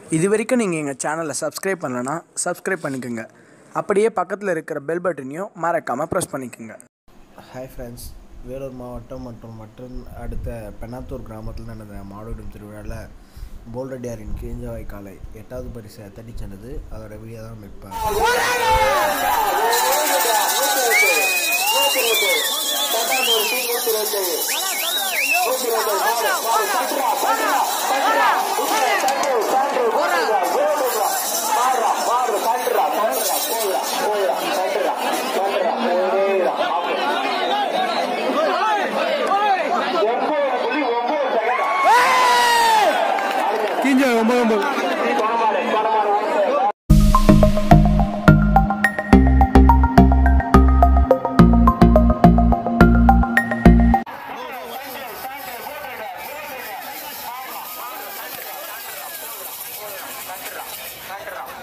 இது வரைக்கும் நீங்கள் எங்கள் சேனலை சப்ஸ்கிரைப் பண்ணலனா சப்ஸ்கிரைப் பண்ணிக்கோங்க அப்படியே பக்கத்தில் இருக்கிற பெல் பட்டனையும் மறக்காமல் ப்ரெஸ் பண்ணிக்கோங்க ஹாய் ஃப்ரெண்ட்ஸ் வேலூர் மாவட்டம் மற்றும் மற்றும் அடுத்த பெண்ணாத்தூர் கிராமத்தில் நடந்த மாடுவிடும் திருவிழாவில் போல்ரெட்டியாரின் கிழிஞ்சவாய் காலை எட்டாவது பரிசை தட்டி சென்றது அதோட வீடியோ தான் வைப்பேன் கண்டுறா